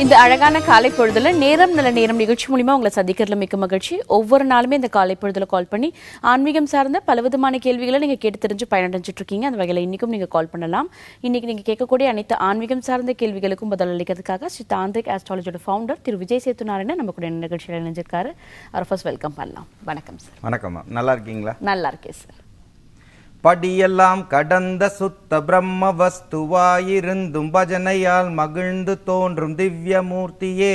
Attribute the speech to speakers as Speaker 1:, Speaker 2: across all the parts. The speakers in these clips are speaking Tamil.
Speaker 1: இந்த அழகான காலை பொழுதுல நேரம் நல்ல நேரம் நிகழ்ச்சி மூலியமா உங்களை சந்திக்கிறதுல மிக்க மகிழ்ச்சி ஒவ்வொரு நாளுமே இந்த காலை பொழுதுல கால் பண்ணி ஆன்மீகம் சார்ந்த பலவிதமான கேள்விகளை நீங்க கேட்டு தெரிஞ்சு பயனடைஞ்சிட்டு இருக்கீங்க அந்த வகையில இன்னைக்கும் நீங்க கால் பண்ணலாம் இன்னைக்கு நீங்க கேட்கக்கூடிய அனைத்து ஆன்மீகம் சார்ந்த கேள்விகளுக்கும் பதில் அளிக்கிறதுக்காக ஸ்ரீ தாந்திரிக் ஆஸ்ட்ராலஜியோட ஃபவுண்டர் திரு விஜய் சேத்துநாராயணன் நம்ம கூட இந்த நிகழ்ச்சியில் இணைஞ்சிருக்காரு அவர் ஃபர்ஸ்ட் வெல்கம் பண்ணலாம் வணக்கம் சார்
Speaker 2: வணக்கம் நல்லா இருக்கீங்களா
Speaker 1: நல்லா இருக்கேன் சார்
Speaker 2: படியெல்லாம் கடந்த சுத்த பிரம்ம வஸ்துவாயிருந்தும் பஜனையால் மகிழ்ந்து தோன்றும் திவ்ய மூர்த்தியே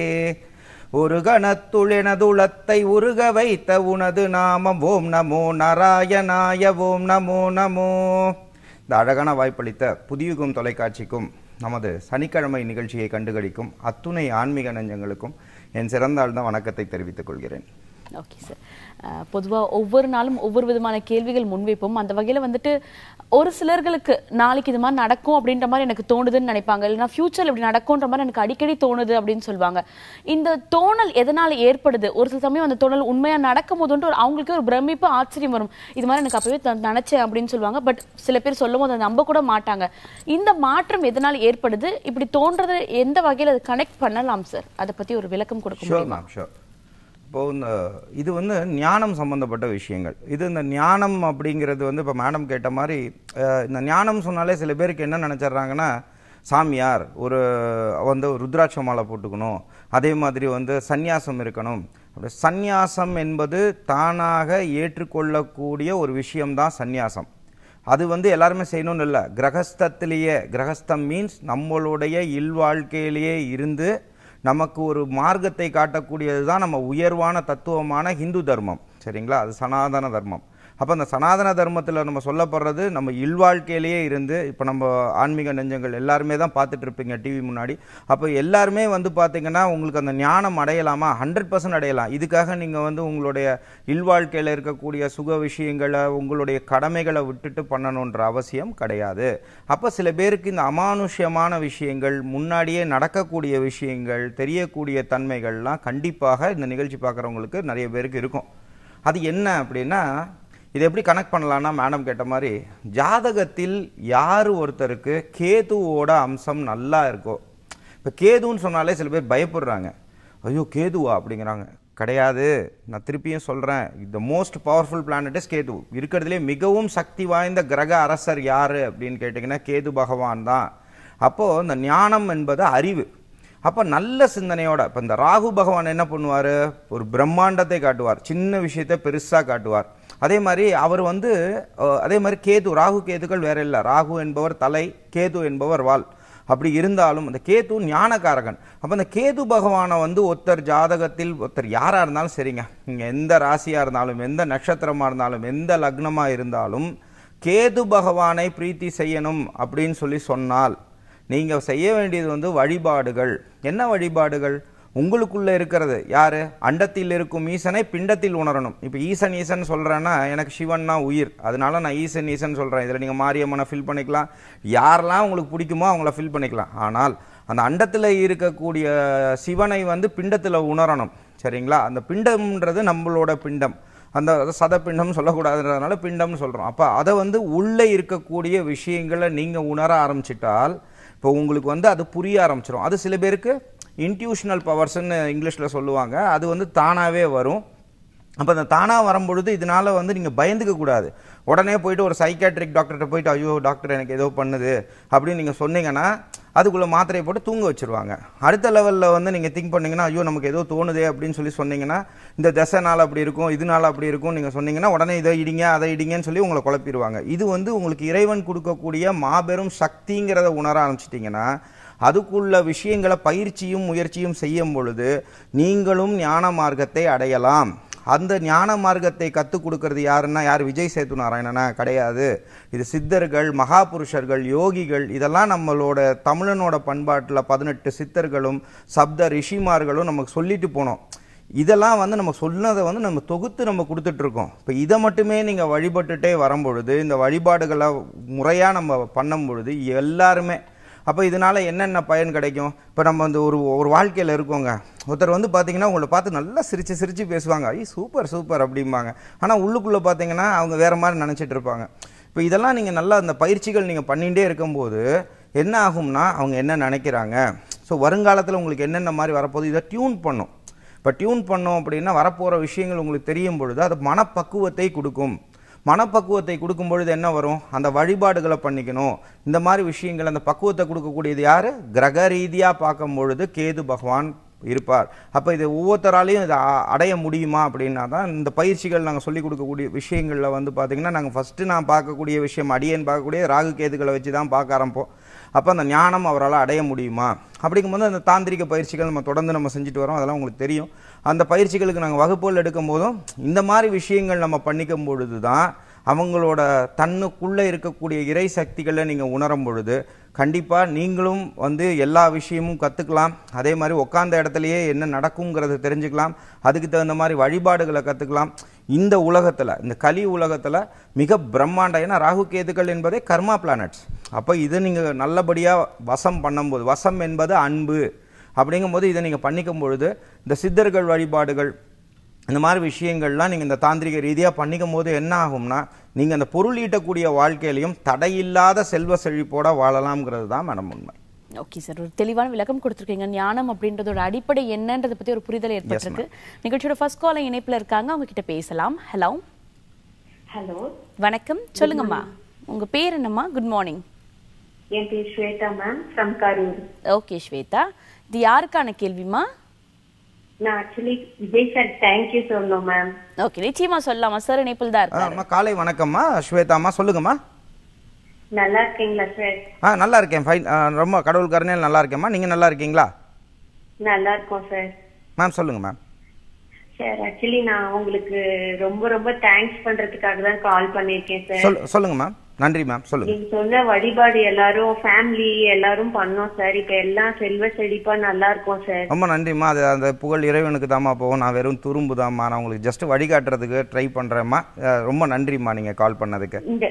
Speaker 2: ஒரு கணத்துள் எனதுளத்தை உருக வைத்த உனது நாமம் ஓம் நமோ நாராயணாய ஓம் நமோ நமோ இந்த அழகான வாய்ப்பளித்த புதியுகம் தொலைக்காட்சிக்கும் நமது சனிக்கிழமை நிகழ்ச்சியை கண்டுகளிக்கும் அத்துணை ஆன்மீக நெஞ்சங்களுக்கும் என் சிறந்தாழ்ந்த வணக்கத்தை தெரிவித்துக் கொள்கிறேன்
Speaker 1: ஓகே சார் பொதுவாக ஒவ்வொரு நாளும் ஒவ்வொரு விதமான கேள்விகள் முன்வைப்போம் அந்த வகையில் வந்துட்டு ஒரு சிலர்களுக்கு நாளைக்கு இது மாதிரி நடக்கும் அப்படின்ற மாதிரி எனக்கு தோணுதுன்னு நினைப்பாங்க இல்லைனா ஃபியூச்சர் இப்படி நடக்கும்ன்ற மாதிரி எனக்கு அடிக்கடி தோணுது அப்படின்னு சொல்லுவாங்க இந்த தோணல் எதனால் ஏற்படுது ஒரு சில சமயம் அந்த தோணல் உண்மையாக நடக்கும் போதுன்ட்டு ஒரு அவங்களுக்கு ஒரு பிரமிப்பு ஆச்சரியம் வரும் இது மாதிரி எனக்கு அப்பவே த- நினைச்சேன் அப்படின்னு சொல்லுவாங்க பட் சில பேர் சொல்லும் போது அதை நம்ப கூட மாட்டாங்க இந்த மாற்றம் எதனால் ஏற்படுது இப்படி தோன்றதை எந்த வகையில் அதை கனெக்ட் பண்ணலாம் சார் அதை பற்றி ஒரு விளக்கம் கொடுக்க
Speaker 2: ஷோர்
Speaker 1: முடியுமா
Speaker 2: மேம் ஷோர் இப்போ இந்த இது வந்து ஞானம் சம்பந்தப்பட்ட விஷயங்கள் இது இந்த ஞானம் அப்படிங்கிறது வந்து இப்போ மேடம் கேட்ட மாதிரி அஹ், இந்த ஞானம் சொன்னாலே சில பேருக்கு என்ன நினச்சிட்றாங்கன்னா சாமியார் ஒரு வந்து ஒரு ருத்ராட்ச மாலை போட்டுக்கணும் அதே மாதிரி வந்து சந்நியாசம் இருக்கணும் அப்படி சந்நியாசம் என்பது தானாக ஏற்றுக்கொள்ளக்கூடிய ஒரு விஷயம்தான் சந்நியாசம் அது வந்து எல்லாருமே செய்யணும்னு இல்லை கிரகஸ்தத்திலேயே கிரகஸ்தம் மீன்ஸ் நம்மளுடைய இல்வாழ்க்கையிலேயே இருந்து நமக்கு ஒரு மார்க்கத்தை காட்டக்கூடியது தான் நம்ம உயர்வான தத்துவமான ஹிந்து தர்மம் சரிங்களா அது சனாதன தர்மம் அப்போ அந்த சனாதன தர்மத்தில் நம்ம சொல்லப்படுறது நம்ம இல்வாழ்க்கையிலேயே இருந்து இப்போ நம்ம ஆன்மீக நெஞ்சங்கள் எல்லாருமே தான் பார்த்துட்டு இருப்பீங்க டிவி முன்னாடி அப்போ எல்லாருமே வந்து பார்த்தீங்கன்னா உங்களுக்கு அந்த ஞானம் அடையலாமா ஹண்ட்ரட் பர்சன்ட் அடையலாம் இதுக்காக நீங்கள் வந்து உங்களுடைய இல்வாழ்க்கையில் இருக்கக்கூடிய சுக விஷயங்களை உங்களுடைய கடமைகளை விட்டுட்டு பண்ணணுன்ற அவசியம் கிடையாது அப்போ சில பேருக்கு இந்த அமானுஷ்யமான விஷயங்கள் முன்னாடியே நடக்கக்கூடிய விஷயங்கள் தெரியக்கூடிய தன்மைகள்லாம் கண்டிப்பாக இந்த நிகழ்ச்சி பார்க்குறவங்களுக்கு நிறைய பேருக்கு இருக்கும் அது என்ன அப்படின்னா இதை எப்படி கனெக்ட் பண்ணலாம்னா மேடம் கேட்ட மாதிரி ஜாதகத்தில் யார் ஒருத்தருக்கு கேதுவோட அம்சம் நல்லா இருக்கோ இப்போ கேதுன்னு சொன்னாலே சில பேர் பயப்படுறாங்க ஐயோ கேதுவா அப்படிங்கிறாங்க கிடையாது நான் திருப்பியும் சொல்கிறேன் the most powerful planet is Ketu இருக்கிறதுலே மிகவும் சக்தி வாய்ந்த கிரக அரசர் யார் அப்படின்னு கேட்டிங்கன்னா கேது பகவான் தான் அப்போது இந்த ஞானம் என்பது அறிவு அப்போ நல்ல சிந்தனையோட இப்போ இந்த ராகு பகவான் என்ன பண்ணுவார் ஒரு பிரம்மாண்டத்தை காட்டுவார் சின்ன விஷயத்தை பெருசாக காட்டுவார் அதே மாதிரி அவர் வந்து அஹ், அதே மாதிரி கேது ராகு கேதுகள் வேற இல்லை ராகு என்பவர் தலை கேது என்பவர் வால் அப்படி இருந்தாலும் அந்த கேது ஞானகாரகன் அப்போ அந்த கேது பகவானை வந்து ஒருத்தர் ஜாதகத்தில் ஒருத்தர் யாராக இருந்தாலும் சரிங்க நீங்கள் எந்த ராசியாக இருந்தாலும் எந்த நட்சத்திரமாக இருந்தாலும் எந்த லக்னமாக இருந்தாலும் கேது பகவானை பிரீத்தி செய்யணும் அப்படின்னு சொல்லி சொன்னால் நீங்கள் செய்ய வேண்டியது வந்து வழிபாடுகள் என்ன வழிபாடுகள் உங்களுக்குள்ள இருக்கிறது யாரு அண்டத்தில் இருக்கும் ஈசனை பிண்டத்தில் உணரணும் இப்போ ஈசன் ஈசன் சொல்றேன்னா எனக்கு சிவன்னா உயிர் அதனால நான் ஈசன் ஈசன் சொல்றேன் இதில் நீங்கள் மாரியம்மனை ஃபில் பண்ணிக்கலாம் யாரெல்லாம் உங்களுக்கு பிடிக்குமோ அவங்கள ஃபில் பண்ணிக்கலாம் ஆனால் அந்த அண்டத்தில் இருக்கக்கூடிய சிவனை வந்து பிண்டத்தில் உணரணும் சரிங்களா அந்த பிண்டம்ன்றது நம்மளோட பிண்டம் அந்த சதப்பிண்டம் சொல்லக்கூடாதுன்றதுனால பிண்டம்னு சொல்கிறோம் அப்போ அதை வந்து உள்ளே இருக்கக்கூடிய விஷயங்களை நீங்கள் உணர ஆரம்பிச்சிட்டால் இப்போ உங்களுக்கு வந்து அது புரிய ஆரம்பிச்சிடும் அது சில பேருக்கு இன்ட்யூஷனல் பவர்ஸ்ன்னு இங்கிலீஷில் சொல்லுவாங்க அது வந்து தானாகவே வரும் அப்போ அந்த தானாக வரும்பொழுது இதனால வந்து நீங்கள் பயந்துக்க கூடாது உடனே போயிட்டு ஒரு சைக்காட்ரிக் டாக்டர்கிட்ட போயிட்டு ஐயோ டாக்டர் எனக்கு ஏதோ பண்ணுது அப்படின்னு நீங்கள் சொன்னீங்கன்னா அதுக்குள்ளே மாத்திரையை போட்டு தூங்க வச்சிருவாங்க அடுத்த லெவலில் வந்து நீங்கள் திங்க் பண்ணீங்கன்னா ஐயோ நமக்கு ஏதோ தோணுதே அப்படின்னு சொல்லி சொன்னீங்கன்னா இந்த தசைனால அப்படி இருக்கும் இதனால அப்படி இருக்கும் நீங்கள் சொன்னீங்கன்னா உடனே இதை இடிங்க அதை இடிங்கன்னு சொல்லி உங்களை குழப்பிடுவாங்க இது வந்து உங்களுக்கு இறைவன் கொடுக்கக்கூடிய மாபெரும் சக்திங்கிறத உணர ஆரம்பிச்சிட்டிங்கன்னா அதுக்குள்ள விஷயங்களை பயிற்சியும் முயற்சியும் செய்யும் பொழுது நீங்களும் ஞான மார்க்கத்தை அடையலாம் அந்த ஞான மார்க்கத்தை கற்றுக் கொடுக்கறது யாருன்னா யார் விஜய் சேத்து நாராயணனா கிடையாது இது சித்தர்கள் மகாபுருஷர்கள் யோகிகள் இதெல்லாம் நம்மளோட தமிழனோட பண்பாட்டில் பதினெட்டு சித்தர்களும் சப்த ரிஷிமார்களும் நமக்கு சொல்லிட்டு போனோம் இதெல்லாம் வந்து நம்ம சொன்னதை வந்து நம்ம தொகுத்து நம்ம கொடுத்துட்டு இருக்கோம் இப்போ இதை மட்டுமே நீங்கள் வழிபட்டுட்டே வரும்பொழுது இந்த வழிபாடுகளை முறையாக நம்ம பண்ணும் பொழுது எல்லாருமே அப்போ இதனால என்னென்ன பயன் கிடைக்கும் இப்போ நம்ம வந்து ஒரு ஒரு வாழ்க்கையில் இருக்கோங்க ஒருத்தர் வந்து பார்த்தீங்கன்னா உங்களை பார்த்து நல்லா சிரிச்சு சிரிச்சு பேசுவாங்க ஐ சூப்பர் சூப்பர் அப்படிம்பாங்க ஆனால் உள்ளுக்குள்ளே பார்த்தீங்கன்னா அவங்க வேற மாதிரி நினச்சிட்டு இருப்பாங்க இப்போ இதெல்லாம் நீங்கள் நல்லா அந்த பயிற்சிகள் நீங்கள் பண்ணிகிட்டே இருக்கும்போது என்ன ஆகும்னா அவங்க என்ன நினைக்கிறாங்க ஸோ வருங்காலத்தில் உங்களுக்கு என்னென்ன மாதிரி வரப்போகுது இதை டியூன் பண்ணும் இப்போ டியூன் பண்ணோம் அப்படின்னா வரப்போகிற விஷயங்கள் உங்களுக்கு தெரியும் பொழுது அது மனப்பக்குவத்தை கொடுக்கும் மனப்பக்குவத்தை கொடுக்கும் பொழுது என்ன வரும் அந்த வழிபாடுகளை பண்ணிக்கணும் இந்த மாதிரி விஷயங்கள் அந்த பக்குவத்தை கொடுக்கக்கூடியது யார் கிரக ரீதியாக பார்க்கும் பொழுது கேது பகவான் இருப்பார் அப்போ இது ஒவ்வொருத்தராலையும் இதை அ- அடைய முடியுமா அப்படின்னா தான் இந்த பயிற்சிகள் நாங்கள் சொல்லிக் கொடுக்கக்கூடிய விஷயங்களில் வந்து பார்த்தீங்கன்னா நாங்கள் ஃபஸ்ட்டு நான் பார்க்கக்கூடிய விஷயம் அடியேன் பார்க்கக்கூடிய ராகு கேதுகளை வச்சு தான் பார்க்க ஆரம்பிப்போம் அப்போ அந்த ஞானம் அவரால் அடைய முடியுமா அப்படிங்கும்போது அந்த தாந்திரிக பயிற்சிகள் நம்ம தொடர்ந்து நம்ம செஞ்சுட்டு வரோம் அதெல்லாம் உங்களுக்கு தெரியும் அந்த பயிற்சிகளுக்கு நாங்கள் வகுப்புகள் எடுக்கும் போதும் இந்த மாதிரி விஷயங்கள் நம்ம பண்ணிக்கும் பொழுது தான் அவங்களோட தன்னுக்குள்ளே இருக்கக்கூடிய இறை சக்திகளை நீங்கள் உணரும் பொழுது கண்டிப்பாக நீங்களும் வந்து எல்லா விஷயமும் கற்றுக்கலாம் அதே மாதிரி உட்காந்த இடத்துலையே என்ன நடக்குங்கிறத தெரிஞ்சுக்கலாம் அதுக்கு தகுந்த மாதிரி வழிபாடுகளை கற்றுக்கலாம் இந்த உலகத்தில் இந்த கலி உலகத்தில் மிக பிரம்மாண்டம் ஏன்னா ராகு கேதுக்கள் என்பதே கர்மா பிளானட்ஸ் அப்போ இதை நீங்கள் நல்லபடியாக வசம் பண்ணும்போது வசம் என்பது அன்பு அப்படிங்கும்போது இதை நீங்கள் பண்ணிக்கும் பொழுது இந்த சித்தர்கள் வழிபாடுகள் இந்த மாதிரி விஷயங்கள்லாம் நீங்கள் இந்த தாந்திரிக ரீதியாக பண்ணிக்கும் போது என்ன ஆகும்னா நீங்கள் அந்த பொருள் ஈட்டக்கூடிய வாழ்க்கையிலையும் தடையில்லாத செல்வ செழிப்போட வாழலாம்ங்கிறது தான் மேடம் உண்மை
Speaker 1: ஓகே சார் ஒரு தெளிவான விளக்கம் கொடுத்துருக்கீங்க ஞானம் அப்படின்றதோட அடிப்படை என்னன்றதை பத்தி ஒரு புரிதல் ஏற்பட்டிருக்கு நிகழ்ச்சியோட ஃபர்ஸ்ட் கால இணைப்புல இருக்காங்க அவங்க கிட்ட பேசலாம் ஹலோ
Speaker 3: ஹலோ
Speaker 1: வணக்கம் சொல்லுங்கம்மா உங்க பேர் என்னம்மா குட் மார்னிங்
Speaker 3: என் பேர் Swetha ma'am from Karur
Speaker 1: okay Swetha இது யாருக்கான கேள்விமா
Speaker 3: நான் ஆக்சுவலி விஜய் சார் தேங்க்யூ சொல்லணும் மேம்
Speaker 1: ஓகே நிச்சயமா சொல்லலாமா சார் இணைப்பில் தான்
Speaker 2: ஆ,
Speaker 1: இருக்காரு
Speaker 2: அம்மா காலை வணக்கம்மா ஸ்வேதாம்மா சொல்லுங்கம்மா
Speaker 3: நல்லா இருக்கீங்களா சார்
Speaker 2: ஆ நல்லா இருக்கேன் ஃபைன் ஆ, ரொம்ப கடவுள் கருணையில் நல்லா இருக்கேம்மா நீங்கள் நல்லா இருக்கீங்களா
Speaker 3: நல்லா இருக்கோம் சார்
Speaker 2: மேம் சொல்லுங்கள் மேம்
Speaker 3: சார் ஆக்சுவலி நான் உங்களுக்கு ரொம்ப ரொம்ப தேங்க்ஸ் பண்றதுக்காக தான் கால் பண்ணியிருக்கேன் சார்
Speaker 2: சொல் சொல்லுங்கள் மேம் நன்றி மேம் சொல்லுங்கள்
Speaker 3: நீங்க சொன்ன வழிபாடு எல்லாரும் ஃபேமிலி எல்லாரும் பண்ணோம் சார் இப்ப எல்லாம் செல்வ செழிப்பா நல்லா இருக்கும் சார்
Speaker 2: ரொம்ப நன்றிம்மா அது அந்த புகழ் இறைவனுக்கு தாம்மா போகும் நான் வெறும் துரும்பு தாம்மா நான் உங்களுக்கு ஜஸ்ட் வழிகாட்டுறதுக்கு ட்ரை பண்ணுறேம்மா ரொம்ப நன்றிம்மா நீங்கள் கால் பண்ணதுக்கு
Speaker 3: இந்த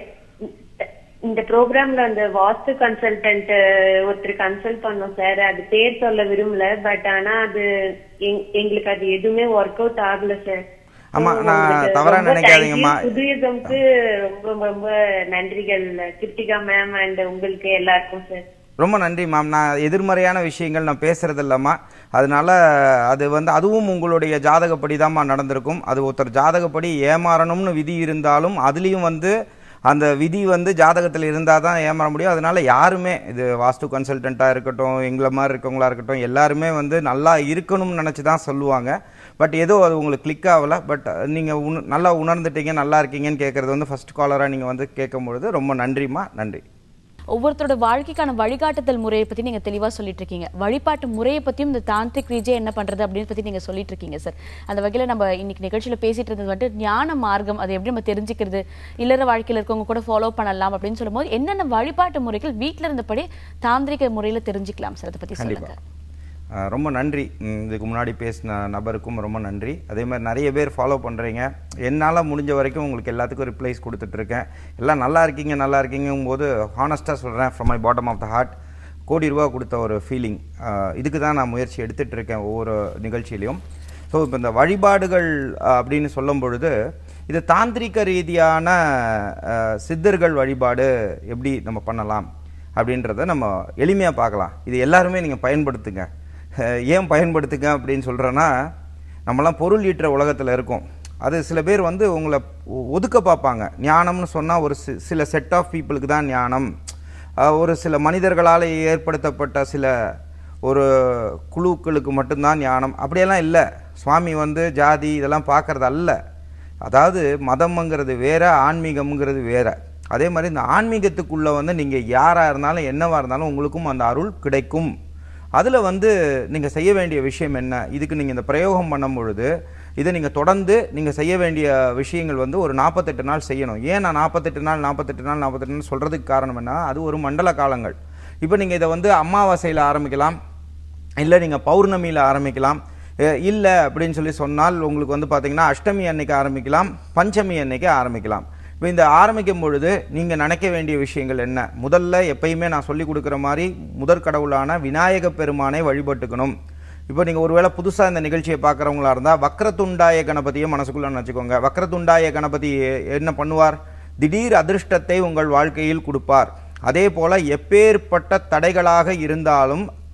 Speaker 3: இந்த ப்ரோக்ராம்ல அந்த வாஸ்து கன்சல்டன்ட் ஒருத்தர் கன்சல்ட் பண்ணோம் சார் அது பேர் சொல்ல விரும்பல பட் ஆனா அது எங்- எங்களுக்கு அது எதுவுமே ஒர்க் அவுட் ஆகல சார்
Speaker 2: ஆமா,
Speaker 3: So,
Speaker 2: நான்
Speaker 3: உங்களுக்கு
Speaker 2: தவறா
Speaker 3: ரொம்ப
Speaker 2: நினைக்காதீங்கம்மா.
Speaker 3: thank you. புதுயுகம்க்கு ரொம்ப ரொம்ப நன்றிகள் கிருத்திகா மேம் அண்ட் உங்களுக்கு எல்லாருக்கும் சார்
Speaker 2: ரொம்ப நன்றி மேம் நான் எதிர்மறையான விஷயங்கள் நான் பேசுறது இல்லம்மா அதனால அது வந்து அதுவும் உங்களுடைய ஜாதகப்படி தான்மா நடந்திருக்கும் அது ஒருத்தர் ஜாதகப்படி ஏமாறணும்னு விதி இருந்தாலும் அதுலேயும் வந்து அந்த விதி வந்து ஜாதகத்தில் இருந்தால் தான் ஏமாற முடியும் அதனால யாருமே இது வாஸ்து கன்சல்டண்ட்டாக இருக்கட்டும் எங்களை மாதிரி இருக்கவங்களா இருக்கட்டும் எல்லாருமே வந்து நல்லா இருக்கணும்னு நினச்சி தான் சொல்லுவாங்க பட் ஏதோ அது உங்களுக்கு கிளிக் ஆகலை பட் நீங்கள் உண நல்லா உணர்ந்துட்டீங்க நல்லா இருக்கீங்கன்னு கேட்குறது வந்து ஃபர்ஸ்ட் காலராக நீங்கள் வந்து கேட்கும் பொழுது ரொம்ப நன்றிம்மா நன்றி
Speaker 1: ஒவ்வொருத்தரோட வாழ்க்கைக்கான வழிகாட்டுதல் முறையை பத்தி நீங்க தெளிவா சொல்லிட்டு இருக்கீங்க வழிபாட்டு முறையை பத்தியும் இந்த தாந்திரிக் ரீதியா என்ன பண்றது அப்படின்னு பத்தி நீங்க சொல்லிட்டு இருக்கீங்க சார் அந்த வகையில நம்ம இன்னைக்கு நிகழ்ச்சியில பேசிட்டு இருந்தது வந்துட்டு ஞான மார்க்கம் அதை எப்படி நம்ம தெரிஞ்சுக்கிறது இல்லற வாழ்க்கையில இருக்கவங்க கூட ஃபாலோ பண்ணலாம் அப்படின்னு சொல்லும்போது என்னென்ன வழிபாட்டு முறைகள் வீட்ல இருந்தபடி தாந்திரிக முறையில தெரிஞ்சுக்கலாம் சார் அதை பத்தி சொல்லுங்க
Speaker 2: கண்டிப்பா அஹ் ரொம்ப நன்றி ம், இதுக்கு முன்னாடி பேசின நபருக்கும் ரொம்ப நன்றி அதே மாதிரி நிறைய பேர் ஃபாலோ பண்ணுறீங்க என்னால் முடிஞ்ச வரைக்கும் உங்களுக்கு எல்லாத்துக்கும் ரிப்ளைஸ் கொடுத்துட்ருக்கேன் எல்லாம் நல்லா இருக்கீங்க நல்லா இருக்கீங்கும் போது ஹானஸ்ட்டாக சொல்கிறேன் from my bottom of the heart கோடி ரூபா கொடுத்த ஒரு ஃபீலிங் இதுக்கு தான் நான் முயற்சி எடுத்துட்டு இருக்கேன் ஒவ்வொரு நிகழ்ச்சியிலையும் ஸோ இப்போ இந்த வழிபாடுகள் அஹ், அப்படின்னு சொல்லும் பொழுது இது தாந்திரிக ரீதியான அஹ், சித்தர்கள் வழிபாடு எப்படி நம்ம பண்ணலாம் அப்படின்றத நம்ம எளிமையாக பார்க்கலாம் இது எல்லாருமே நீங்கள் பயன்படுத்துங்க அஹ் ஏன் பயன்படுத்துங்க அப்படின்னு சொல்கிறேன்னா நம்மலாம் பொருள் ஈட்டுற உலகத்தில் இருக்கோம் அது சில பேர் வந்து உங்களை ஒ- ஒதுக்க பார்ப்பாங்க ஞானம்னு சொன்னால் ஒரு சி- சில செட் ஆஃப் பீப்புளுக்கு தான் ஞானம் அஹ் ஒரு சில மனிதர்களால் ஏற்படுத்தப்பட்ட சில ஒரு குழுக்களுக்கு மட்டும்தான் ஞானம் அப்படியெல்லாம் இல்லை சுவாமி வந்து ஜாதி இதெல்லாம் பார்க்கறது அல்ல அதாவது மதம்ங்கிறது வேற ஆன்மீகம்ங்கிறது வேற அதே மாதிரி இந்த ஆன்மீகத்துக்குள்ளே வந்து நீங்கள் யாராக இருந்தாலும் என்னவாக இருந்தாலும் உங்களுக்கும் அந்த அருள் கிடைக்கும் அதில் வந்து நீங்கள் செய்ய வேண்டிய விஷயம் என்ன இதுக்கு நீங்கள் இந்த பிரயோகம் பண்ணும் பொழுது இதை நீங்கள் தொடர்ந்து நீங்கள் செய்ய வேண்டிய விஷயங்கள் வந்து ஒரு நாற்பத்தெட்டு நாள் செய்யணும் ஏன் நான் நாற்பத்தெட்டு நாள் நாற்பத்தெட்டு நாள் நாற்பத்தெட்டு நாள் சொல்கிறதுக்கு காரணம் என்ன அது ஒரு மண்டல காலங்கள் இப்போ நீங்கள் இதை வந்து அமாவாசையில் ஆரம்பிக்கலாம் இல்லை நீங்கள் பௌர்ணமியில் ஆரம்பிக்கலாம் இல்லை அப்படின்னு சொல்லி சொன்னால் உங்களுக்கு வந்து பார்த்தீங்கன்னா அஷ்டமி அன்னைக்கு ஆரம்பிக்கலாம் பஞ்சமி அன்னைக்கு ஆரம்பிக்கலாம் இப்போ இந்த ஆரம்பிக்கும் பொழுது நீங்கள் நினைக்க வேண்டிய விஷயங்கள் என்ன முதல்ல எப்பயுமே நான் சொல்லி கொடுக்குற மாதிரி முதற் கடவுளான விநாயக பெருமானை வழிபட்டுக்கணும் இப்போ நீங்கள் ஒருவேளை புதுசாக இந்த நிகழ்ச்சியை பார்க்குறவங்களா இருந்தால் வக்ரதுண்டாய கணபதியை மனசுக்குள்ள நினச்சிக்கோங்க வக்ரதுண்டாய கணபதி என்ன பண்ணுவார் திடீர் அதிர்ஷ்டத்தை உங்கள் வாழ்க்கையில் கொடுப்பார் அதே போல எப்பேற்பட்ட தடைகளாக இருந்தாலும்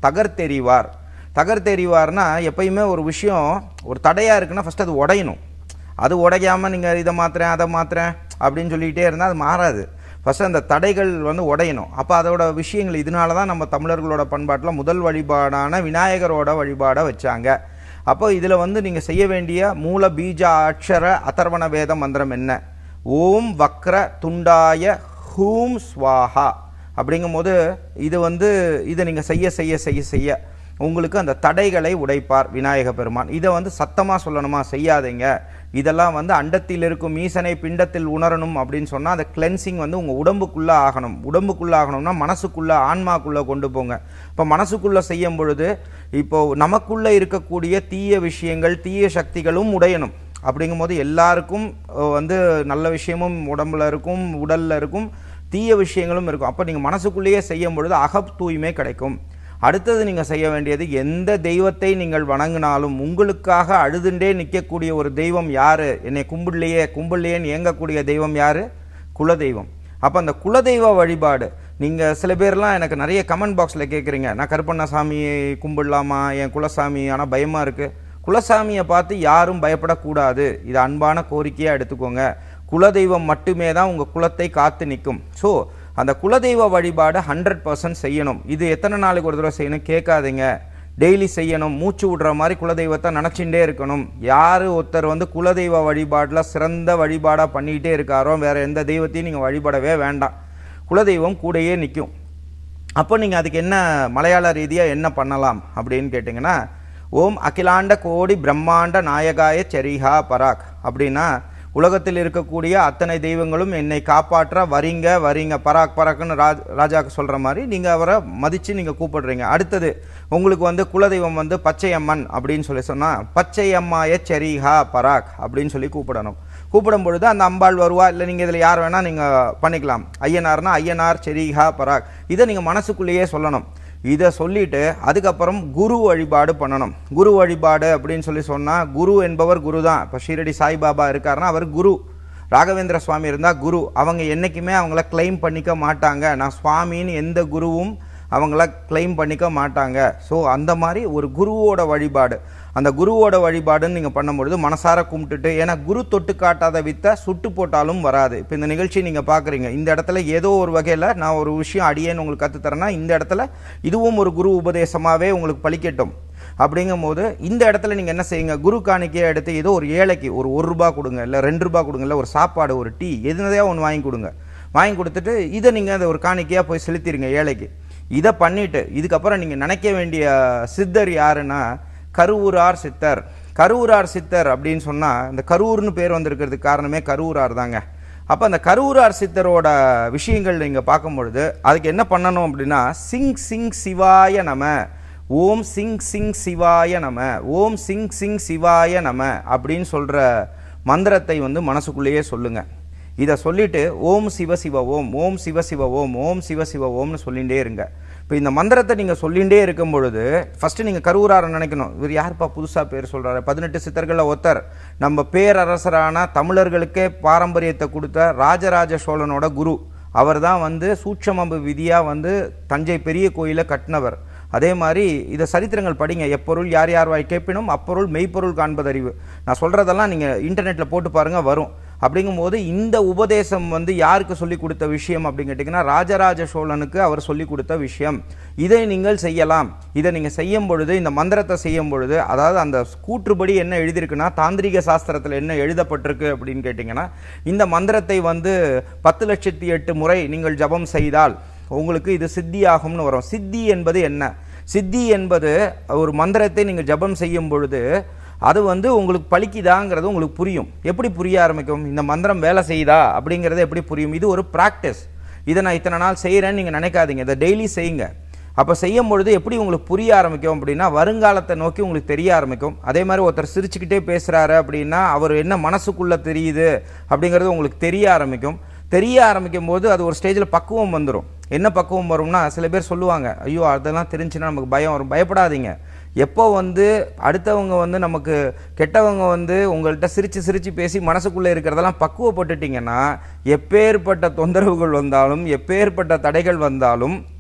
Speaker 2: தகர்த்தெறிவார் தகர்த்தெறிவார்னா எப்பயுமே ஒரு விஷயம் ஒரு தடையாக இருக்குன்னா ஃபஸ்ட் அது உடையணும் அது உடையாமல் நீங்கள் இதை மாத்துறேன் அதை மாத்துறேன் அப்படின்னு சொல்லிக்கிட்டே இருந்தால் அது மாறாது ஃபஸ்ட்டு அந்த தடைகள் வந்து உடையணும் அப்போ அதோட விஷயங்கள் இதனால தான் நம்ம தமிழர்களோட பண்பாட்டில் முதல் வழிபாடான விநாயகரோட வழிபாடை வச்சாங்க அப்போ இதில் வந்து நீங்கள் செய்ய வேண்டிய மூல பீஜ அக்ஷர அதர்வண வேத மந்திரம் என்ன ஓம் வக்ர துண்டாய ஹூம் ஸ்வாஹா அப்படிங்கும்போது இது வந்து இதை நீங்கள் செய்ய செய்ய செய்ய செய்ய உங்களுக்கு அந்த தடைகளை உடைப்பார் விநாயக பெருமான் இதை வந்து சத்தமாக சொல்லணுமா செய்யாதீங்க இதெல்லாம் வந்து அண்டத்தில் இருக்கும் ஈசனை பிண்டத்தில் உணரணும் அப்படின்னு சொன்னால் அந்த கிளென்சிங் வந்து உங்கள் உடம்புக்குள்ளே ஆகணும் உடம்புக்குள்ளே ஆகணும்னா மனசுக்குள்ளே ஆன்மாக்குள்ளே கொண்டு போங்க இப்போ மனசுக்குள்ளே செய்யும் பொழுது இப்போ நமக்குள்ளே இருக்கக்கூடிய தீய விஷயங்கள் தீய சக்திகளும் உடையணும் அப்படிங்கும்போது எல்லாருக்கும் அஹ், வந்து நல்ல விஷயமும் உடம்புல இருக்கும் உடல்ல இருக்கும் தீய விஷயங்களும் இருக்கும் அப்போ நீங்கள் மனசுக்குள்ளேயே செய்யும் பொழுது அகப் தூய்மை கிடைக்கும் அடுத்தது நீங்கள் செய்ய வேண்டியது எந்த தெய்வத்தை நீங்கள் வணங்கினாலும் உங்களுக்காக அழுதுண்டே நிற்கக்கூடிய ஒரு தெய்வம் யாரு என்னை கும்பிடலையே கும்பிடலையேன்னு இயங்கக்கூடிய தெய்வம் யாரு குலதெய்வம் அப்போ அந்த குலதெய்வ வழிபாடு நீங்கள் சில பேர்லாம் எனக்கு நிறைய கமெண்ட் பாக்ஸில் கேட்குறீங்க நான் கருப்பண்ணசாமியை கும்பிடலாமா என் குலசாமி ஆனால் பயமாக இருக்குது குலசாமியை பார்த்து யாரும் பயப்படக்கூடாது இது அன்பான கோரிக்கையாக எடுத்துக்கோங்க குலதெய்வம் மட்டுமே தான் உங்கள் குலத்தை காத்து நிற்கும் ஸோ அந்த குலதெய்வ வழிபாடு ஹண்ட்ரட் பர்சன்ட் செய்யணும் இது எத்தனை நாளைக்கு ஒரு தடவை செய்யணும் கேட்காதீங்க டெய்லி செய்யணும் மூச்சு விடுற மாதிரி குலதெய்வத்தை நினச்சிட்டே இருக்கணும் யார் ஒருத்தர் வந்து குலதெய்வ வழிபாட்டில் சிறந்த வழிபாடாக பண்ணிக்கிட்டே இருக்காரோ வேற எந்த தெய்வத்தையும் நீங்கள் வழிபடவே வேண்டாம் குலதெய்வம் கூடயே நிற்கும் அப்போ நீங்கள் அதுக்கு என்ன மலையாள ரீதியாக என்ன பண்ணலாம் அப்படின்னு கேட்டிங்கன்னா ஓம் அகிலாண்ட கோடி பிரம்மாண்ட நாயகாய செரிஹா பராக் அப்படின்னா உலகத்தில் இருக்கக்கூடிய அத்தனை தெய்வங்களும் என்னை காப்பாற்ற வரீங்க வரீங்க பராக் பராக்னு ராஜ் ராஜாக்கு சொல்கிற மாதிரி நீங்கள் அவரை மதித்து நீங்கள் கூப்பிடுறீங்க அடுத்தது உங்களுக்கு வந்து குலதெய்வம் வந்து பச்சையம்மன் அப்படின்னு சொல்லி சொன்னால் பச்சையம்மாய செரிஹா பராக் அப்படின்னு சொல்லி கூப்பிடணும் கூப்பிடும் பொழுது அந்த அம்பாள் வருவா இல்லை நீங்கள் இதில் யார் வேணால் நீங்கள் பண்ணிக்கலாம் ஐயனார்னா ஐயனார் செரிஹா பராக் இதை நீங்கள் மனசுக்குள்ளேயே சொல்லணும் இதை சொல்லிட்டு அதுக்கப்புறம் குரு வழிபாடு பண்ணணும் குரு வழிபாடு அப்படின்னு சொல்லி சொன்னால் குரு என்பவர் குரு தான் இப்போ ஷீரடி சாய்பாபா இருக்காருன்னா அவர் குரு ராகவேந்திர சுவாமி இருந்தால் குரு அவங்க என்றைக்குமே அவங்கள கிளைம் பண்ணிக்க மாட்டாங்க நான் சுவாமின்னு எந்த குருவும் அவங்கள கிளைம் பண்ணிக்க மாட்டாங்க ஸோ அந்த மாதிரி ஒரு குருவோட வழிபாடு அந்த குருவோட வழிபாடுன்னு நீங்கள் பண்ணும்பொழுது மனசார கும்பிட்டுட்டு ஏன்னா குரு தொட்டு காட்டாத வித்தை சுட்டு போட்டாலும் வராது இப்போ இந்த நிகழ்ச்சி நீங்கள் பார்க்குறீங்க இந்த இடத்துல ஏதோ ஒரு வகையில் நான் ஒரு விஷயம் அடியேன்னு உங்களுக்கு கற்றுத்தரேன்னா இந்த இடத்துல இதுவும் ஒரு குரு உபதேசமாகவே உங்களுக்கு பலிக்கட்டும் அப்படிங்கும்போது இந்த இடத்துல நீங்கள் என்ன செய்யுங்க குரு காணிக்கையை எடுத்து ஏதோ ஒரு ஏழைக்கு ஒரு ஒரு ரூபா கொடுங்க இல்லை ரெண்டு ரூபா கொடுங்க இல்லை ஒரு சாப்பாடு ஒரு டீ எதுனதையா ஒன்று வாங்கி கொடுங்க வாங்கி கொடுத்துட்டு இதை நீங்கள் அதை ஒரு காணிக்கையாக போய் செலுத்திடுங்க ஏழைக்கு இதை பண்ணிட்டு இதுக்கப்புறம் நீங்கள் நினைக்க வேண்டிய சித்தர் யாருன்னா கருவூரார் சித்தர் கருவூரார் சித்தர் அப்படின்னு சொன்னால் இந்த கரூர்னு பேர் வந்திருக்கிறதுக்கு காரணமே கருவூரார் தாங்க அப்போ அந்த கருவூரார் சித்தரோட விஷயங்கள் நீங்கள் பார்க்கும் பொழுது அதுக்கு என்ன பண்ணணும் அப்படின்னா சிங் சிங் சிவாய நம ஓம் சிங் சிங் சிவாய நம ஓம் சிங் சிங் சிவாய நம அப்படின்னு சொல்கிற மந்திரத்தை வந்து மனசுக்குள்ளேயே சொல்லுங்க இதை சொல்லிட்டு ஓம் சிவ சிவ ஓம் ஓம் சிவ சிவ ஓம் ஓம் சிவ சிவ ஓம்னு சொல்லிகிட்டே இருங்க இப்போ இந்த மந்திரத்தை நீங்கள் சொல்லிகிட்டே இருக்கும் பொழுது ஃபஸ்ட்டு நீங்கள் கருவூராரை நினைக்கணும் இவர் யாருப்பா புதுசாக பேர் சொல்கிறாரு பதினெட்டு சித்தர்களில் ஒருத்தர் நம்ம பேரரசரான தமிழர்களுக்கே பாரம்பரியத்தை கொடுத்த ராஜராஜ சோழனோட குரு அவர் தான் வந்து சூட்சமம்பு விதியாக வந்து தஞ்சை பெரிய கோயிலை கட்டினவர் அதே மாதிரி இதை சரித்திரங்கள் படிங்க எப்பொருள் யார் யார் வாய் கேட்பினும் அப்பொருள் மெய்ப்பொருள் காண்பதறிவு நான் சொல்கிறதெல்லாம் நீங்கள் இன்டர்நெட்டில் போட்டு பாருங்கள் வரும் அப்படிங்கும்போது இந்த உபதேசம் வந்து யாருக்கு சொல்லி கொடுத்த விஷயம் அப்படின்னு கேட்டிங்கன்னா ராஜராஜ சோழனுக்கு அவர் சொல்லி கொடுத்த விஷயம் இதை நீங்கள் செய்யலாம் இதை நீங்கள் செய்யும் பொழுது இந்த மந்திரத்தை செய்யும் பொழுது அதாவது அந்த கூற்றுப்படி என்ன எழுதியிருக்குன்னா தாந்திரிக சாஸ்திரத்தில் என்ன எழுதப்பட்டிருக்கு அப்படின்னு கேட்டிங்கன்னா இந்த மந்திரத்தை வந்து பத்து லட்சத்தி எட்டு முறை நீங்கள் ஜபம் செய்தால் உங்களுக்கு இது சித்தியாகும்னு வரும் சித்தி என்பது என்ன சித்தி என்பது ஒரு மந்திரத்தை நீங்கள் ஜபம் செய்யும் பொழுது அது வந்து உங்களுக்கு பலிக்குதாங்கிறது உங்களுக்கு புரியும் எப்படி புரிய ஆரம்பிக்கும் இந்த மந்திரம் வேலை செய்யுதா அப்படிங்கிறது எப்படி புரியும் இது ஒரு ப்ராக்டிஸ் இதை நான் இத்தனை நாள் செய்கிறேன்னு நீங்கள் நினைக்காதீங்க இதை டெய்லி செய்யுங்க அப்போ செய்யும் பொழுது எப்படி உங்களுக்கு புரிய ஆரம்பிக்கும் அப்படின்னா வருங்காலத்தை நோக்கி உங்களுக்கு தெரிய ஆரம்பிக்கும் அதே மாதிரி ஒருத்தர் சிரிச்சுக்கிட்டே பேசுகிறாரு அப்படின்னா அவர் என்ன மனசுக்குள்ளே தெரியுது அப்படிங்கிறது உங்களுக்கு தெரிய ஆரம்பிக்கும் தெரிய ஆரம்பிக்கும் போது அது ஒரு ஸ்டேஜில் பக்குவம் வந்துடும் என்ன பக்குவம் வரும்னா சில பேர் சொல்லுவாங்க ஐயோ அதெல்லாம் தெரிஞ்சுன்னா நமக்கு பயம் வரும் பயப்படாதீங்க எப்போ வந்து அடுத்தவங்க வந்து நமக்கு கெட்டவங்க வந்து உங்கள்கிட்ட சிரித்து சிரித்து பேசி மனசுக்குள்ளே இருக்கிறதெல்லாம் பக்குவப்பட்டுட்டீங்கன்னா எப்பேற்பட்ட தொந்தரவுகள் வந்தாலும் எப்பேற்பட்ட தடைகள் வந்தாலும்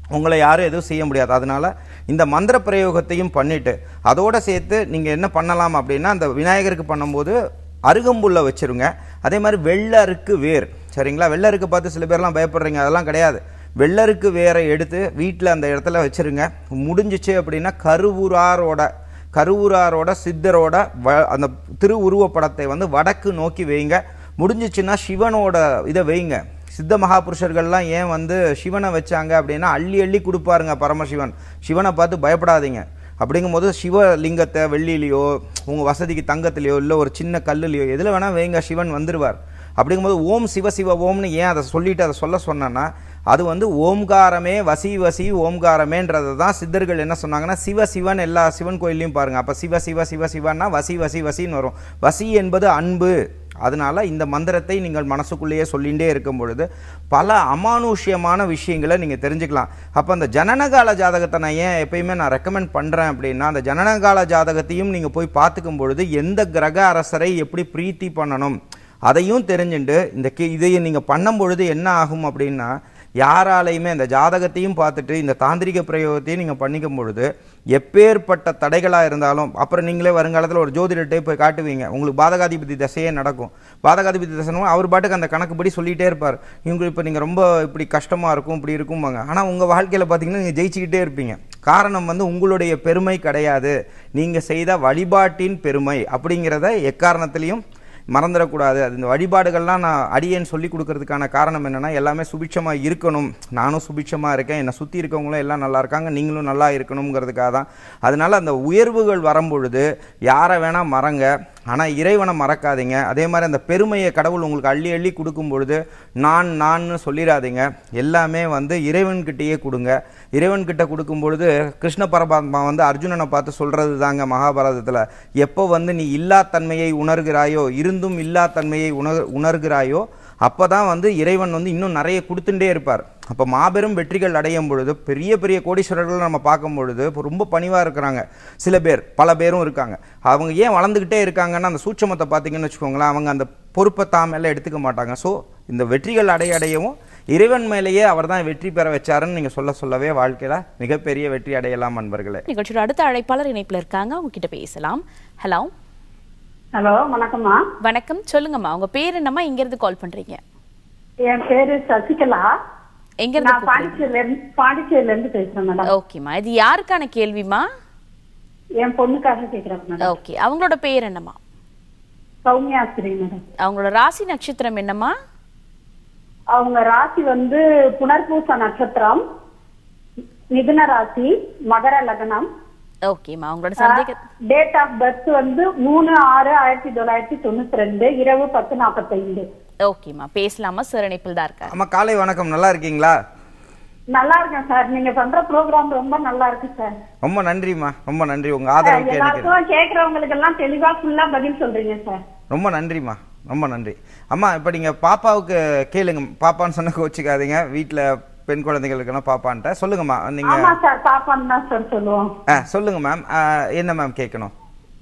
Speaker 2: உங்களை யாரும் எதுவும் செய்ய முடியாது அதனால இந்த மந்திர பிரயோகத்தையும் பண்ணிட்டு அதோட சேர்த்து நீங்கள் என்ன பண்ணலாம் அப்படின்னா அந்த விநாயகருக்கு பண்ணும்போது அருகம்புல்லை வச்சிருங்க அதே மாதிரி வெள்ளருக்கு வேர் சரிங்களா வெள்ளருக்கு பார்த்து சில பேர்லாம் பயப்படுறீங்க அதெல்லாம் கிடையாது வெள்ளருக்கு வேரை எடுத்து வீட்டில் அந்த இடத்துல வச்சிருங்க முடிஞ்சிச்சு அப்படின்னா கருவூராரோட கருவூராரோட சித்தரோட வ அந்த திருவுருவப் படத்தை வந்து வடக்கு நோக்கி வைங்க முடிஞ்சிச்சுன்னா சிவனோட இதை வைங்க சித்த மகாபுருஷர்கள்லாம் ஏன் வந்து சிவனை வச்சாங்க அப்படின்னா அள்ளி அள்ளி கொடுப்பாருங்க பரமசிவன் சிவனை பார்த்து பயப்படாதீங்க அப்படிங்கும்போது சிவலிங்கத்தை வெள்ளியிலையோ உங்கள் வசதிக்கு தங்கத்திலையோ இல்லை ஒரு சின்ன கல்லுலையோ எதில் வேணால் வைங்க சிவன் வந்துடுவார் அப்படிங்கும்போது ஓம் சிவ சிவ ஓம்னு ஏன் அதை சொல்லிட்டு அதை சொல்ல சொன்னேன்னா அது வந்து ஓம்காரமே வசி வசி ஓம்காரமேன்றது தான் சித்தர்கள் என்ன சொன்னாங்கன்னா சிவ சிவன் எல்லா சிவன் கோயில்லையும் பாருங்க அப்போ சிவ சிவ சிவ சிவன்னா வசி வசி வசின்னு வரும் வசி என்பது அன்பு அதனால இந்த மந்திரத்தை நீங்கள் மனசுக்குள்ளேயே சொல்லிகிட்டே இருக்கும் பொழுது பல அமானுஷ்யமான விஷயங்களை நீங்கள் தெரிஞ்சுக்கலாம் அப்போ அந்த ஜனனகால ஜாதகத்தை நான் ஏன் எப்பயுமே நான் ரெக்கமெண்ட் பண்ணுறேன் அப்படின்னா அந்த ஜனனகால ஜாதகத்தையும் நீங்கள் போய் பார்த்துக்கும் பொழுது எந்த கிரக அரசரை எப்படி பிரீத்தி பண்ணணும் அதையும் தெரிஞ்சுட்டு இந்த கே இதையை நீங்கள் பண்ணும் பொழுது என்ன ஆகும் அப்படின்னா யாராலையுமே இந்த ஜாதகத்தையும் பார்த்துட்டு இந்த தாந்திரிக பிரயோகத்தையும் நீங்கள் பண்ணிக்கும் பொழுது எப்பேற்பட்ட தடைகளாக இருந்தாலும் அப்புறம் நீங்களே வருங்காலத்தில் ஒரு ஜோதிடர்கிட்டே போய் காட்டுவீங்க உங்களுக்கு பாதகாதிபதி தசையே நடக்கும் பாதகாதிபதி தசைனும் அவர் பாட்டுக்கு அந்த கணக்குப்படி சொல்லிகிட்டே இருப்பார் இவங்க இப்போ நீங்கள் ரொம்ப இப்படி கஷ்டமாக இருக்கும் இப்படி இருக்கும்பாங்க ஆனால் உங்கள் வாழ்க்கையில் பார்த்தீங்கன்னா நீங்கள் ஜெயிச்சுக்கிட்டே இருப்பீங்க காரணம் வந்து உங்களுடைய பெருமை கிடையாது நீங்கள் செய்த வழிபாட்டின் பெருமை அப்படிங்கிறத எக்காரணத்திலையும் மறந்துடக்கூடாது அது இந்த வழிபாடுகள்லாம் நான் அடியேன்னு சொல்லி கொடுக்கறதுக்கான காரணம் என்னன்னா எல்லாமே சுபிட்சமாக இருக்கணும் நானும் சுபிட்சமாக இருக்கேன் என்னை சுற்றி இருக்கவங்களும் எல்லாம் நல்லா இருக்காங்க நீங்களும் நல்லா இருக்கணுங்கிறதுக்காக தான் அதனால அந்த உயர்வுகள் வரும்பொழுது யாரை வேணால் மறங்க ஆனால் இறைவனை மறக்காதீங்க அதே மாதிரி அந்த பெருமையை கடவுள் உங்களுக்கு அள்ளி அள்ளி கொடுக்கும் பொழுது நான் நான்னு சொல்லிடாதீங்க எல்லாமே வந்து இறைவன்கிட்டயே கொடுங்க இறைவன்கிட்ட கொடுக்கும் பொழுது கிருஷ்ண பரமாத்மா வந்து அர்ஜுனனை பார்த்து சொல்றது தாங்க மகாபாரதத்தில் எப்போ வந்து நீ இல்லாத்தன்மையை உணர்கிறாயோ இருந்தும் இல்லாத்தன்மையை உணர் உணர்கிறாயோ அப்போ தான் வந்து இறைவன் வந்து இன்னும் நிறைய கொடுத்துட்டே இருப்பார் அப்போ மாபெரும் வெற்றிகள் அடையும் பொழுது பெரிய பெரிய கோடீஸ்வரர்கள் நம்ம பார்க்கும் பொழுது இப்போ ரொம்ப பணிவாக இருக்கிறாங்க சில பேர் பல பேரும் இருக்காங்க அவங்க ஏன் வளர்ந்துக்கிட்டே இருக்காங்கன்னா அந்த சூட்சமத்தை பார்த்தீங்கன்னு வச்சுக்கோங்களேன் அவங்க அந்த பொறுப்பை தான் மேலே எடுத்துக்க மாட்டாங்க ஸோ இந்த வெற்றிகள் அடைய அடையவும் இறைவன் மேலேயே அவர் தான் வெற்றி பெற வச்சாருன்னு நீங்கள் சொல்ல சொல்லவே வாழ்க்கையில் மிகப்பெரிய வெற்றி அடையலாம் நண்பர்களே
Speaker 1: நிகழ்ச்சியோட அடுத்த அழைப்பாளர் இணைப்புல இருக்காங்க அவங்க கிட்ட பேசலாம் ஹலோ
Speaker 4: ஹலோ வணக்கம்மா
Speaker 1: வணக்கம் சொல்லுங்கம்மா உங்க பேர் என்னம்மா எங்க இருந்து கால் பண்றீங்க
Speaker 4: என் பேரு சசிகலா
Speaker 1: எங்க இருந்து
Speaker 4: நான் பாண்டிச்சேரியில இருந்து பாண்டிச்சேரியில இருந்து பேசுறேன் மேடம்
Speaker 1: ஓகேம்மா இது யாருக்கான கேள்விமா
Speaker 4: என் பொண்ணுக்காக கேக்குறேன் மேடம்
Speaker 1: ஓகே அவங்களோட பேர் என்னம்மா
Speaker 4: சௌமியாஸ்திரி மேடம்
Speaker 1: அவங்களோட ராசி நட்சத்திரம் என்னம்மா
Speaker 4: அவங்க ராசி வந்து புனர்பூச நட்சத்திரம் மிதுன ராசி மகர லக்னம்
Speaker 1: ஓகேம்மா அவங்களோட சந்தேக
Speaker 4: டேட் ஆஃப் பர்த் வந்து மூணு ஆறு ஆயிரத்தி தொள்ளாயிரத்தி தொண்ணூத்தி ரெண்டு இரவு பத்து நாற்பத்தைந்து
Speaker 1: ஓகேம்மா பேசலாமா சார் இணைப்பில் தான் இருக்காரு
Speaker 2: அம்மா காலை வணக்கம் நல்லா இருக்கீங்களா
Speaker 4: நல்லா இருக்கேன் சார் நீங்க பண்ற ப்ரோக்ராம் ரொம்ப நல்லா இருக்கு சார்
Speaker 2: ரொம்ப நன்றிம்மா ரொம்ப நன்றி உங்கள் ஆதரவுக்கு எனக்கு
Speaker 4: எல்லாருக்கும் கேக்குறவங்களுக்கு எல்லாம் தெளிவா ஃபுல்லா பதில் சொல்றீங்க சார்
Speaker 2: ரொம்ப நன்றிம்மா ரொம்ப நன்றி அம்மா இப்போ நீங்கள் பாப்பாவுக்கு கேளுங்க பாப்பான்னு சொன்ன கோச்சிக்காதீங்க வீட்டில் பெண் குழந்தைகளுக்கெல்லாம் பாப்பான்ட்ட சொல்லுங்கம்மா நீங்கள்
Speaker 4: ஆமா சார் பாப்பான்னு தான் சார் சொல்லுவோம்
Speaker 2: ஆ சொல்லுங்க மேம் என்ன மேம் கேட்கணும்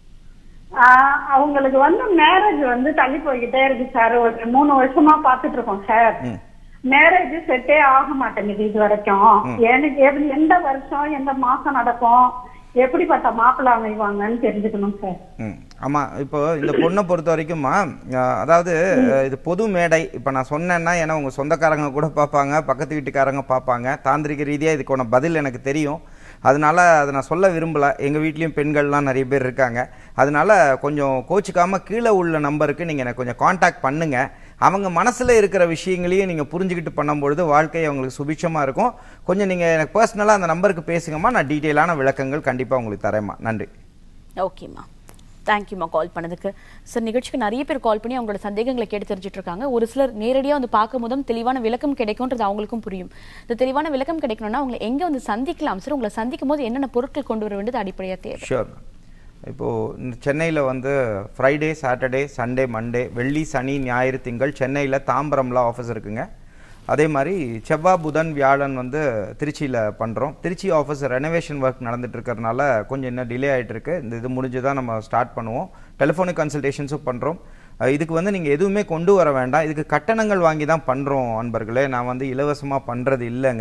Speaker 4: ஆஹ் அவங்களுக்கு வந்து மேரேஜ் வந்து தள்ளி போய்கிட்டே இருக்கு சார் ஒரு மூணு வருஷமா பாத்துட்டு இருக்கோம் சார்
Speaker 2: ம்
Speaker 4: மேரேஜ் செட்டே ஆக மாட்டேங்குது இது வரைக்கும் எனக்கு எது- எந்த வருஷம் எந்த மாசம் நடக்கும் எப்படிப்பட்ட மாப்பிள்ளை அமைவாங்கன்னு தெரிஞ்சுக்கணும் சார்
Speaker 2: ம் ஆமாம் இப்போ இந்த பொண்ணை பொறுத்த வரைக்கும்மா அஹ், அதாவது அஹ், இது பொது மேடை இப்போ நான் சொன்னேன்னா ஏன்னா உங்கள் சொந்தக்காரங்க கூட பார்ப்பாங்க பக்கத்து வீட்டுக்காரங்க பார்ப்பாங்க தாந்திரிக ரீதியாக இதுக்கான பதில் எனக்கு தெரியும் அதனால அதை நான் சொல்ல விரும்பலை எங்கள் வீட்லேயும் பெண்கள்லாம் நிறைய பேர் இருக்காங்க அதனால கொஞ்சம் கோச்சிக்காமல் கீழே உள்ள நம்பருக்கு நீங்கள் எனக்கு கொஞ்சம் காண்டாக்ட் பண்ணுங்கள் அவங்க மனசில் இருக்கிற விஷயங்களையும் நீங்கள் புரிஞ்சுக்கிட்டு பண்ணும்பொழுது வாழ்க்கை அவங்களுக்கு சுபிட்சமாக இருக்கும் கொஞ்சம் நீங்கள் எனக்கு பர்சனலாக அந்த நம்பருக்கு பேசுங்கம்மா நான் டீட்டெயிலான விளக்கங்கள் கண்டிப்பாக உங்களுக்கு தரேம்மா நன்றி
Speaker 1: ஓகேம்மா தேங்க்யூம்மா கால் பண்ணதுக்கு சார் நிகழ்ச்சிக்கு நிறைய பேர் கால் பண்ணி அவங்களோட சந்தேகங்களை கேட்டு தெரிஞ்சுட்டு இருக்காங்க ஒரு சிலர் நேரடியாக வந்து பார்க்கும் போதும் தெளிவான விளக்கம் கிடைக்கும்ன்றது அவங்களுக்கும் புரியும் இந்த தெளிவான விளக்கம் கிடைக்கணும்னா அவங்களை எங்க வந்து சந்திக்கலாம் சார் உங்களை சந்திக்கும் போது என்னென்ன பொருட்கள் கொண்டு வர வேண்டியது அடிப்படையாக தேவை
Speaker 2: ஷூர் இப்போது இந்த சென்னையில் வந்து ஃப்ரைடே சாட்டர்டே சண்டே மண்டே வெள்ளி சனி ஞாயிறு திங்கள் சென்னையில் தாம்பரம்ல ஆஃபீஸ் இருக்குங்க அதே மாதிரி செவ்வாய் புதன் வியாழன் வந்து திருச்சியில் பண்ணுறோம் திருச்சி ஆஃபீஸ் ரெனோவேஷன் ஒர்க் நடந்துட்டு இருக்கறனால கொஞ்சம் இன்னும் டிலே ஆயிட்டு இருக்கு இந்த இது முடிஞ்சு தான் நம்ம ஸ்டார்ட் பண்ணுவோம் டெலிஃபோனிக் கன்சல்டேஷன்ஸும் பண்ணுறோம் இதுக்கு வந்து நீங்கள் எதுவுமே கொண்டு வர வேண்டாம் இதுக்கு கட்டணங்கள் வாங்கி தான் பண்ணுறோம் அன்பர்களே நான் வந்து இலவசமாக பண்ணுறது இல்லைங்க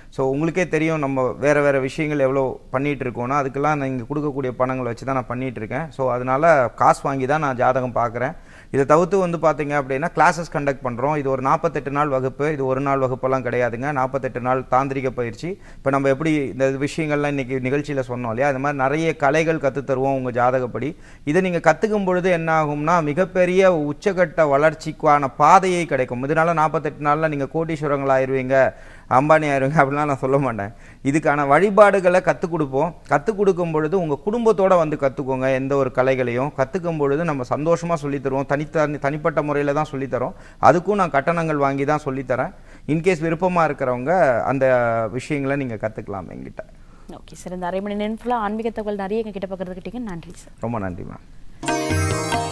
Speaker 2: ஸோ உங்களுக்கே தெரியும் நம்ம வேறு வேறு விஷயங்கள் எவ்வளோ பண்ணிகிட்டு இருக்கோம்னா அதுக்கெல்லாம் நீங்கள் கொடுக்கக்கூடிய பணங்களை வச்சு தான் நான் பண்ணிகிட்டு இருக்கேன் ஸோ அதனால் காசு வாங்கி தான் நான் ஜாதகம் பார்க்குறேன் இதை தவிர்த்து வந்து பார்த்தீங்க அப்படின்னா கிளாஸஸ் கண்டக்ட் பண்ணுறோம் இது ஒரு நாற்பத்தெட்டு நாள் வகுப்பு இது ஒரு நாள் வகுப்பெல்லாம் கிடையாதுங்க நாற்பத்தெட்டு நாள் தாந்திரிக பயிற்சி இப்போ நம்ம எப்படி இந்த விஷயங்கள்லாம் இன்றைக்கி நிகழ்ச்சியில் சொன்னோம் இல்லையா அது மாதிரி நிறைய கலைகள் கற்றுத் தருவோம் உங்கள் ஜாதகப்படி இதை நீங்கள் கற்றுக்கும் பொழுது என்ன ஆகும்னா மிகப்பெரிய உச்சகட்ட வளர்ச்சிக்கான பாதையை கிடைக்கும் இதனால நாற்பத்தெட்டு நாளில் நீங்கள் கோடீஸ்வரங்கள் ஆயிருவீங்க அம்பானி ஆயிருவீங்க அப்படிலாம் நான் சொல்ல மாட்டேன் இதுக்கான வழிபாடுகளை கற்றுக் கொடுப்போம் கற்றுக் கொடுக்கும் பொழுது உங்கள் குடும்பத்தோட வந்து கற்றுக்கோங்க எந்த ஒரு கலைகளையும் கற்றுக்கும் பொழுது நம்ம சந்தோஷமாக சொல்லித் தருவோம் தனித்த தனிப்பட்ட முறையில் தான் சொல்லித்தரோம் அதுக்கும் நான் கட்டணங்கள் வாங்கி தான் சொல்லித்தரேன் இன்கேஸ் விருப்பமாக இருக்கிறவங்க அந்த விஷயங்களை நீங்கள் கற்றுக்கலாம் என்கிட்ட
Speaker 1: ஓகே சார் இந்த அரை மணி நேரம் ஃபுல்லாக ஆன்மீக தகவல் நிறைய எங்ககிட்ட பகிர்ந்துக்கிட்டீங்க நன்றி சார்
Speaker 2: ரொம்ப நன்றி மேம்